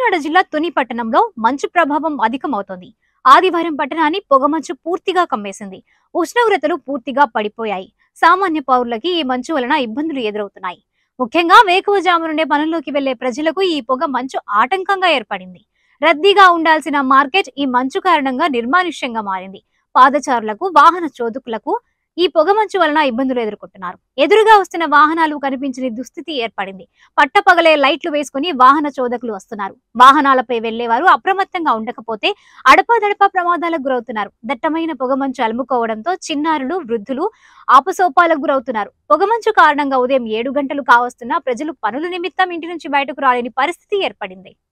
కాకినాడ జిల్లా తుని పట్టణంలో మంచు ప్రభావం అధికమవుతోంది ఆదివారం పట్టణాన్ని పొగమంచు పూర్తిగా కమ్మేసింది ఉష్ణోగ్రతలు పూర్తిగా పడిపోయాయి సామాన్య పౌరులకి ఈ మంచు వలన ఇబ్బందులు ఎదురవుతున్నాయి ముఖ్యంగా వేకువజాము నుండే పనుల్లోకి వెళ్లే ప్రజలకు ఈ పొగ మంచు ఆటంకంగా ఏర్పడింది రద్దీగా ఉండాల్సిన మార్కెట్ ఈ మంచు కారణంగా నిర్మానుష్యంగా మారింది పాదచారులకు వాహన చోదకులకు ఈ పొగమంచు వలన ఇబ్బందులు ఎదుర్కొంటున్నారు ఎదురుగా వస్తున్న వాహనాలు కనిపించని దుస్థితి ఏర్పడింది పట్టపగలే లైట్లు వేసుకుని వాహన చోదకులు వస్తున్నారు వాహనాలపై వెళ్లేవారు అప్రమత్తంగా ఉండకపోతే అడపాదడపా ప్రమాదాలకు గురవుతున్నారు దట్టమైన పొగమంచు అలుముకోవడంతో చిన్నారులు వృద్ధులు ఆపసోపాలకు గురవుతున్నారు పొగమంచు కారణంగా ఉదయం ఏడు గంటలు కావస్తున్నా ప్రజలు పనుల నిమిత్తం ఇంటి నుంచి బయటకు రాలేని పరిస్థితి ఏర్పడింది